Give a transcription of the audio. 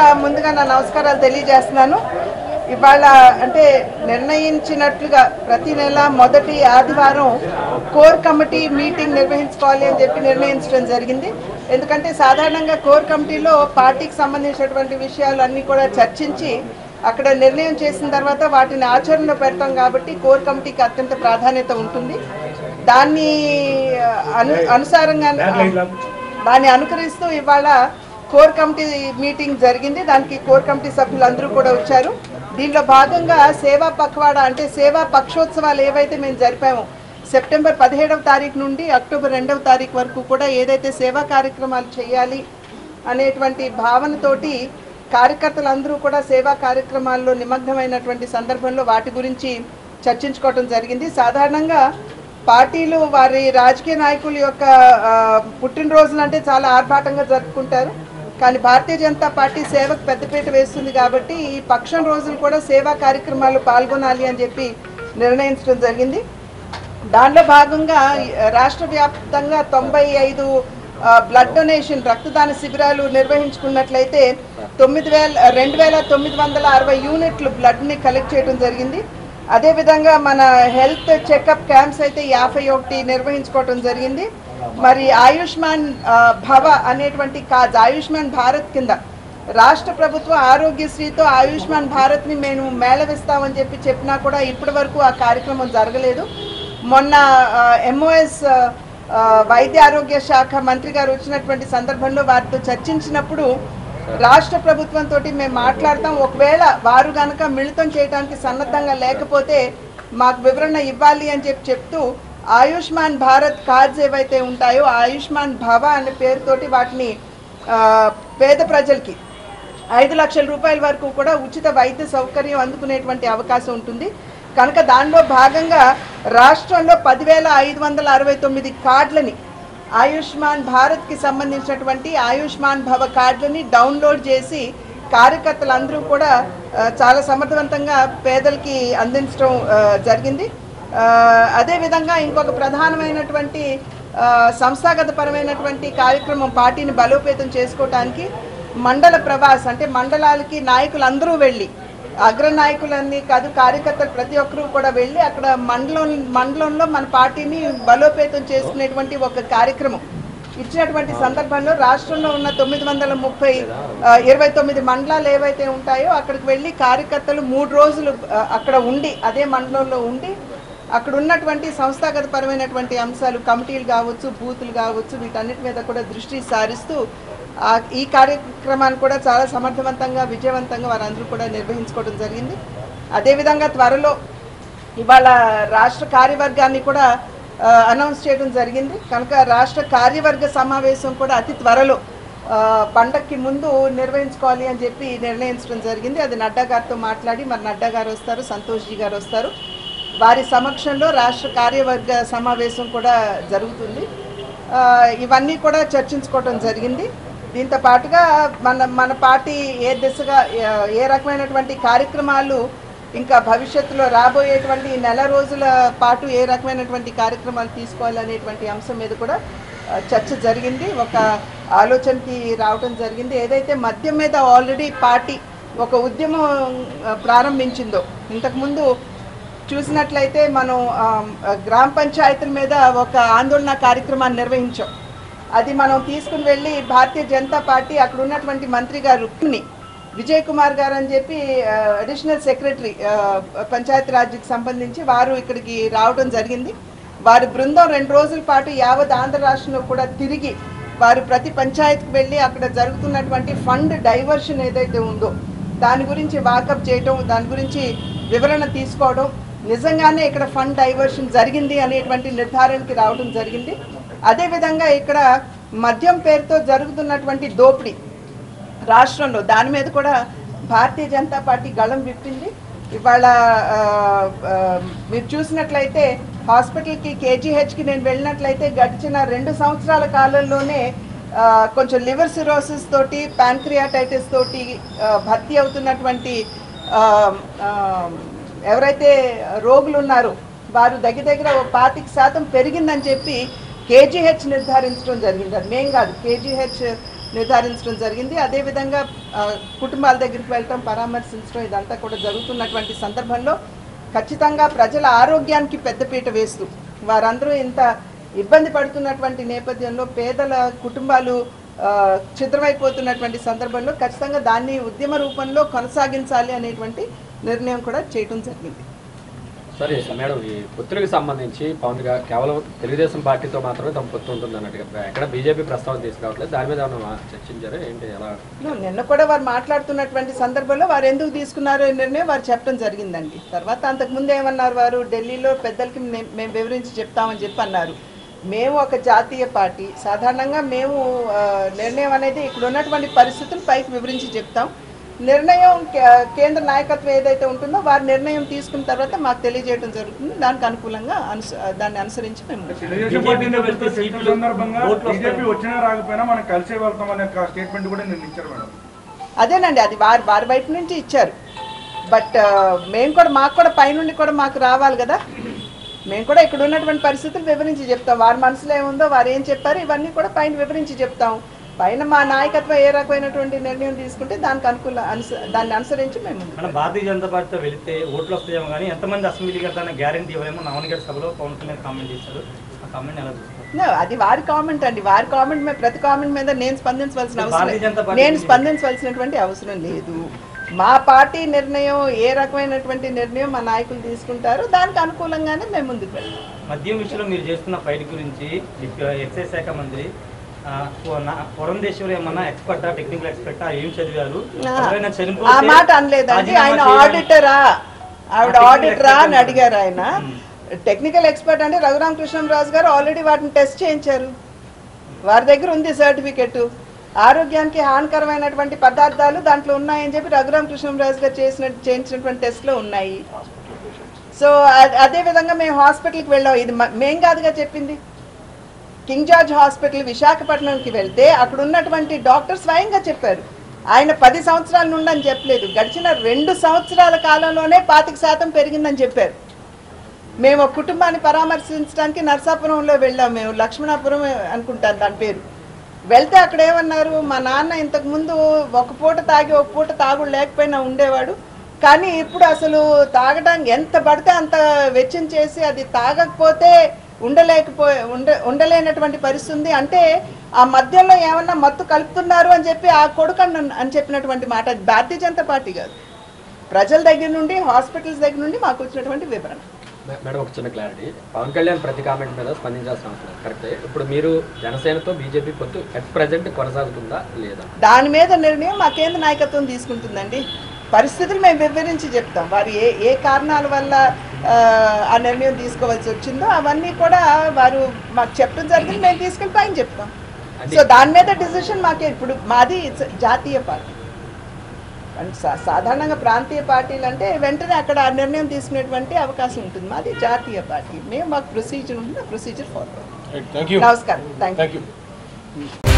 ముందుగా నా నమస్కారాలు తెలియజేస్తున్నాను ఇవాళ అంటే నిర్ణయించినట్లుగా ప్రతి నెల మొదటి ఆదివారం కోర్ కమిటీ మీటింగ్ నిర్వహించుకోవాలి అని చెప్పి నిర్ణయించడం జరిగింది ఎందుకంటే సాధారణంగా కోర్ కమిటీలో పార్టీకి సంబంధించినటువంటి విషయాలు అన్నీ కూడా చర్చించి అక్కడ నిర్ణయం చేసిన తర్వాత వాటిని ఆచరణలో పెడతాం కాబట్టి కోర్ కమిటీకి అత్యంత ప్రాధాన్యత ఉంటుంది దాన్ని అను అనుసారంగా దాన్ని అనుకరిస్తూ ఇవాళ కోర్ కమిటీ మీటింగ్ జరిగింది దానికి కోర్ కమిటీ సభ్యులందరూ కూడా వచ్చారు దీనిలో భాగంగా సేవా పక్వాడ అంటే సేవా పక్షోత్సవాలు ఏవైతే మేము జరిపామో సెప్టెంబర్ పదిహేడవ తారీఖు నుండి అక్టోబర్ రెండవ తారీఖు వరకు కూడా ఏదైతే సేవా కార్యక్రమాలు చేయాలి అనేటువంటి భావనతోటి కార్యకర్తలందరూ కూడా సేవా కార్యక్రమాల్లో నిమగ్నమైనటువంటి సందర్భంలో వాటి గురించి చర్చించుకోవడం జరిగింది సాధారణంగా పార్టీలు వారి రాజకీయ నాయకుల యొక్క ఆ, పుట్టినరోజులు అంటే చాలా ఆర్భాటంగా జరుపుకుంటారు కానీ భారతీయ జనతా పార్టీ సేవకు పెద్దపీట వేస్తుంది కాబట్టి ఈ పక్షం రోజులు కూడా సేవా కార్యక్రమాల్లో పాల్గొనాలి అని చెప్పి నిర్ణయించడం జరిగింది దానిలో భాగంగా ఈ రాష్ట్ర వ్యాప్తంగా తొంభై ఐదు ఆ, బ్లడ్ డొనేషన్ రక్తదాన శిబిరాలు నిర్వహించుకున్నట్లయితే తొమ్మిది వేల రెండు వేల తొమ్మిది వందల అరవై యూనిట్లు బ్లడ్ని కలెక్ట్ చేయడం జరిగింది అదేవిధంగా మన హెల్త్ చెకప్ క్యాంప్స్ అయితే యాభై ఒకటి నిర్వహించుకోవడం జరిగింది మరి ఆయుష్మాన్ ఆ, భవ అనేటువంటి కాజ్ ఆయుష్మాన్ భారత్ కింద రాష్ట్ర ప్రభుత్వ ఆరోగ్యశ్రీతో ఆయుష్మాన్ భారత్ని మేము మేళవిస్తామని చెప్పి చెప్పినా కూడా ఇప్పటి వరకు ఆ కార్యక్రమం జరగలేదు మొన్న ఎంఓఎస్ వైద్య ఆరోగ్య శాఖ మంత్రి గారు వచ్చినటువంటి సందర్భంలో వారితో చర్చించినప్పుడు రాష్ట్ర ప్రభుత్వంతో మేము మాట్లాడతాం ఒకవేళ వారు గనక మిళితం చేయడానికి సన్నద్ధంగా లేకపోతే మాకు వివరణ ఇవ్వాలి అని చెప్పి చెప్తూ ఆయుష్మాన్ భారత్ కార్డ్స్ ఏవైతే ఉంటాయో ఆయుష్మాన్ భవ అనే పేరుతోటి వాటిని ఆ, పేద ప్రజలకి ఐదు లక్షల రూపాయల వరకు కూడా ఉచిత వైద్య సౌకర్యం అందుకునేటువంటి అవకాశం ఉంటుంది కనుక దానిలో భాగంగా రాష్ట్రంలో పదివేల ఐదు వందల అరవై తొమ్మిది కార్డులని ఆయుష్మాన్ భారత్కి సంబంధించినటువంటి ఆయుష్మాన్ భవ కార్డులని డౌన్లోడ్ చేసి కార్యకర్తలందరూ కూడా ఆ, చాలా సమర్థవంతంగా పేదలకి అందించడం ఆ, జరిగింది ఆ, అదేవిధంగా ఇంకొక ప్రధానమైనటువంటి ఆ, సంస్థాగత పరమైనటువంటి కార్యక్రమం పార్టీని బలోపేతం చేసుకోవటానికి మండల ప్రవాస్ అంటే మండలాలకి నాయకులు అందరూ వెళ్ళి అగ్ర నాయకులన్నీ కాదు కార్యకర్తలు ప్రతి ఒక్కరూ కూడా వెళ్ళి అక్కడ మండలం మండలంలో మన పార్టీని బలోపేతం చేసుకునేటువంటి ఒక కార్యక్రమం ఇచ్చినటువంటి సందర్భంలో రాష్ట్రంలో ఉన్న తొమ్మిది వందల ముప్పై ఆ, ఇరవై తొమ్మిది మండలాలు ఏవైతే ఉంటాయో అక్కడికి వెళ్ళి కార్యకర్తలు మూడు రోజులు ఆ, అక్కడ ఉండి అదే మండలంలో ఉండి అక్కడ ఉన్నటువంటి సంస్థాగత పరమైనటువంటి అంశాలు కమిటీలు కావచ్చు బూతులు కావచ్చు వీటన్నిటి మీద కూడా దృష్టి సారిస్తూ ఆ, ఈ కార్యక్రమాన్ని కూడా చాలా సమర్థవంతంగా విజయవంతంగా వారందరూ కూడా నిర్వహించుకోవడం జరిగింది అదేవిధంగా త్వరలో ఇవాళ రాష్ట్ర కార్యవర్గాన్ని కూడా ఆ, అనౌన్స్ చేయడం జరిగింది కనుక రాష్ట్ర కార్యవర్గ సమావేశం కూడా అతి త్వరలో ఆ, పండక్కి ముందు నిర్వహించుకోవాలి అని చెప్పి నిర్ణయించడం జరిగింది అది నడ్డా గారితో మాట్లాడి మరి నడ్డా గారు వస్తారు సంతోష్జీ గారు వస్తారు వారి సమక్షంలో రాష్ట్ర కార్యవర్గ సమావేశం కూడా జరుగుతుంది ఆ, ఇవన్నీ కూడా చర్చించుకోవడం జరిగింది దీంతో పాటుగా మన మన పార్టీ ఏ దిశగా ఏ- ఏ రకమైనటువంటి కార్యక్రమాలు ఇంకా భవిష్యత్తులో రాబోయేటువంటి ఈ నెల రోజుల పాటు ఏ రకమైనటువంటి కార్యక్రమాలు తీసుకోవాలనేటువంటి అంశం మీద కూడా ఆ, చర్చ జరిగింది ఒక ఆలోచనకి రావడం జరిగింది ఏదైతే మద్యం మీద ఆల్రెడీ పార్టీ ఒక ఉద్యమం ఆ, ప్రారంభించిందో ఇంతకుముందు చూసినట్లయితే మనం ఆ, గ్రామ పంచాయతీల మీద ఒక ఆందోళన కార్యక్రమాన్ని నిర్వహించాం అది మనం తీసుకుని వెళ్ళి భారతీయ జనతా పార్టీ అక్కడ ఉన్నటువంటి మంత్రి గారు ని విజయ్ కుమార్ గారు అని చెప్పి అడిషనల్ సెక్రటరీ పంచాయతీ రాజ్కి సంబంధించి వారు ఇక్కడికి రావడం జరిగింది వారి బృందం రెండు రోజుల పాటు యావత్ ఆంధ్ర రాష్ట్రంలో కూడా తిరిగి వారు ప్రతి పంచాయతీకి వెళ్ళి అక్కడ జరుగుతున్నటువంటి ఫండ్ డైవర్షన్ ఏదైతే ఉందో దాని గురించి వాకప్ చేయటం దాని గురించి వివరణ తీసుకోవడం నిజంగానే ఇక్కడ ఫండ్ డైవర్షన్ జరిగింది అనేటువంటి నిర్ధారణకి రావడం జరిగింది అదేవిధంగా ఇక్కడ మద్యం పేరుతో జరుగుతున్నటువంటి దోపిడీ రాష్ట్రంలో దాని మీద కూడా భారతీయ జనతా పార్టీ గళం విప్పింది ఇవాళ ఆ, ఆ, మీరు చూసినట్లయితే హాస్పిటల్కి కేజీహెచ్కి నేను వెళ్ళినట్లయితే గడిచిన రెండు సంవత్సరాల కాలంలోనే ఆ, కొంచెం లివర్ సిరోసిస్ తోటి ప్యాంక్రియాటైటిస్ తోటి ఆ, భర్తీ అవుతున్నటువంటి ఆ, ఆ, ఎవరైతే రోగులు ఉన్నారో వారు దగ్గర దగ్గర ఓ పాతిక శాతం పెరిగిందని చెప్పి కేజీహెచ్ నిర్ధారించడం జరిగింది అది మేం కాదు కేజీహెచ్ నిర్ధారించడం జరిగింది అదేవిధంగా ఆ, కుటుంబాల దగ్గరికి వెళ్ళటం పరామర్శించడం ఇదంతా కూడా జరుగుతున్నటువంటి సందర్భంలో ఖచ్చితంగా ప్రజల ఆరోగ్యానికి పెద్దపీట వేస్తూ వారందరూ ఇంత ఇబ్బంది పడుతున్నటువంటి నేపథ్యంలో పేదల కుటుంబాలు ఆ, ఛిద్రమైపోతున్నటువంటి సందర్భంలో ఖచ్చితంగా దాన్ని ఉద్యమ రూపంలో కొనసాగించాలి అనేటువంటి నిర్ణయం కూడా చేయటం జరిగింది సరే మేడం ఈ పొత్తులకు సంబంధించి పవన్ గారు కేవలం తెలుగుదేశం పార్టీతో మాత్రమే తమ పొత్తు ఉంటుంది అన్నట్టుగా ఎక్కడ బీజేపీ ప్రస్తావన తీసుకురావట్లేదు దాని మీద ఏమన్నా చర్చించారు ఏంటి ఎలా No, నిన్న కూడా వారు మాట్లాడుతున్నటువంటి సందర్భంలో వారు ఎందుకు తీసుకున్నారో ఈ నిర్ణయం వారు చెప్పడం జరిగిందండి తర్వాత అంతకుముందు ఏమన్నారు వారు ఢిల్లీలో పెద్దలకి మే- మేము వివరించి చెప్తామని చెప్పి అన్నారు మేము ఒక జాతీయ పార్టీ సాధారణంగా మేము ఆ, నిర్ణయం అనేది ఇక్కడ ఉన్నటువంటి పరిస్థితులు పైకి వివరించి చెప్తాం నిర్ణయం కే- కేంద్ర నాయకత్వం ఏదైతే ఉంటుందో వారి నిర్ణయం తీసుకున్న తర్వాత మాకు తెలియజేయడం జరుగుతుంది దానికి అనుకూలంగా అనుస దాన్ని అనుసరించి మేము ముందుకు తెలుగుదేశం పార్టీ నేతలతో చర్చల సందర్భంగా బీజేపీ వచ్చినా రాకపోయినా మనం కలిసే వెళ్తాం అనే ఒక స్టేట్మెంట్ కూడా నేను ఇచ్చారు మేడం అదేనండి అది వారి వారి బయట నుంచి ఇచ్చారు బట్ మేము కూడా మాకు కూడా పైనుండి కూడా మాకు రావాలి కదా మేము కూడా ఇక్కడ ఉన్నటువంటి పరిస్థితులు వివరించి చెప్తాం వారి మనసులో ఏముందో వారు ఏం చెప్పారు ఇవన్నీ కూడా పైన వివరించి చెప్తాం పైన మా నాయకత్వం ఏ రకమైనటువంటి నిర్ణయం తీసుకుంటే దానికి అనుకూల అనుస దాన్ని అనుసరించి మేము ముందుకు మన భారతీయ జనతా పార్టీతో వెళితే ఓట్లు వస్తాయేమో కానీ ఎంతమంది అసెంబ్లీకి వెళ్తాన గ్యారంటీ ఇవ్వలేమో నవనగర్ సభలో పవన్ కళ్యాణ్ కామెంట్ చేశారు ఆ కామెంట్ ఎలా చూస్తారు No, అది వారి కామెంట్ అండి వారి కామెంట్ మీద ప్రతి కామెంట్ మీద నేను స్పందించవలసిన భారతీయ జనతా అవసరం పార్టీ నేను స్పందించవలసినటువంటి అవసరం లేదు మా పార్టీ నిర్ణయం ఏ రకమైనటువంటి నిర్ణయం మా నాయకులు తీసుకుంటారో దానికి అనుకూలంగానే మేము ముందుకు వెళ్తాం మద్యం విషయంలో మీరు చేస్తున్న ఫైట్ గురించి డిప్యూ- ఎక్సైజ్ శాఖ మంత్రి ఆ, పుర- పురంధేశ్వరి ఏమన్నా ఎక్స్పర్టా టెక్నికల్ ఎక్స్పర్టా ఏం చదివారు ఎవరైనా ఆ చనిపోతే మాట అనలేదండి రాజీనామా ఆయన చేయాలని- ఆడిటరా ఆవిడ technical ఆడిటరా expert అని అడిగారు ఆయన టెక్నికల్ ఎక్స్పర్ట్ అంటే రఘురామ కృష్ణరాజు గారు ఆల్రెడీ వాటిని టెస్ట్ చేయించారు వారి దగ్గర ఉంది సర్టిఫికెట్ ఆరోగ్యానికి హానికరమైనటువంటి పదార్థాలు దాంట్లో ఉన్నాయని చెప్పి రఘురామ కృష్ణరాజు గారు చేసిన చేయించినటువంటి టెస్ట్లో ఉన్నాయి సో అ- అదే విధంగా మేము హాస్పిటల్కి వెళ్ళాం ఇది మ- మేం కాదుగా చెప్పింది కింగ్ జార్జ్ హాస్పిటల్ విశాఖపట్నంకి వెళ్తే అక్కడ ఉన్నటువంటి డాక్టర్ స్వయంగా చెప్పారు ఆయన పది సంవత్సరాల నుండి అని చెప్పలేదు గడిచిన రెండు సంవత్సరాల కాలంలోనే పాతిక శాతం పెరిగిందని చెప్పారు మేము ఒక కుటుంబాన్ని పరామర్శించడానికి నర్సాపురంలో వెళ్ళాం మేము లక్ష్మణాపురం అనుకుంటాను దాని పేరు వెళ్తే అక్కడ ఏమన్నారు మా నాన్న ఇంతకు ముందు ఒక పూట తాగి ఒక పూట తాగుడు లేకపోయినా ఉండేవాడు కానీ ఇప్పుడు అసలు తాగడానికి ఎంత పడితే అంత వెచ్చం చేసి అది తాగకపోతే ఉండలేకపో ఉండ ఉండలేనటువంటి పరిస్థితి ఉంది అంటే ఆ మధ్యలో ఏమన్నా మత్తు కలుపుతున్నారు అని చెప్పి ఆ కొడుకు అన్న- అని చెప్పినటువంటి మాట అది భారతీయ జనతా పార్టీ కాదు ప్రజల దగ్గర నుండి హాస్పిటల్స్ దగ్గర నుండి మాకు వచ్చినటువంటి వివరణ మే- మేడం ఒక చిన్న క్లారిటీ పవన్ కళ్యాణ్ ప్రతి కామెంట్ మీద స్పందించాల్సిన అవసరం లేదు కరెక్టే ఇప్పుడు మీరు జనసేనతో బీజేపీ పొత్తు అట్ ప్రజెంట్ కొనసాగుతుందా లేదా దాని మీద నిర్ణయం మా కేంద్ర నాయకత్వం తీసుకుంటుందండి పరిస్థితులు మేము వివరించి చెప్తాం వారు ఏ ఏ కారణాల వల్ల ఆ, ఆ నిర్ణయం తీసుకోవాల్సి వచ్చిందో అవన్నీ కూడా వారు మాకు చెప్పడం జరిగింది మేము తీసుకెళ్ళి పైన చెప్తాం సో దాని మీద డిసిషన్ మాకే ఇప్పుడు మాది it's జాతీయ పార్టీ అండ్ సా- సాధారణంగా ప్రాంతీయ పార్టీలు అంటే వెంటనే అక్కడ ఆ నిర్ణయం తీసుకునేటువంటి అవకాశం ఉంటుంది మాది జాతీయ పార్టీ మేము మాకు ప్రొసీజర్ ఉంటుంది ఆ ప్రొసీజర్ ఫాలో థ్యాంక్ యూ నమస్కారం థ్యాంక్ యూ థ్యాంక్ యూ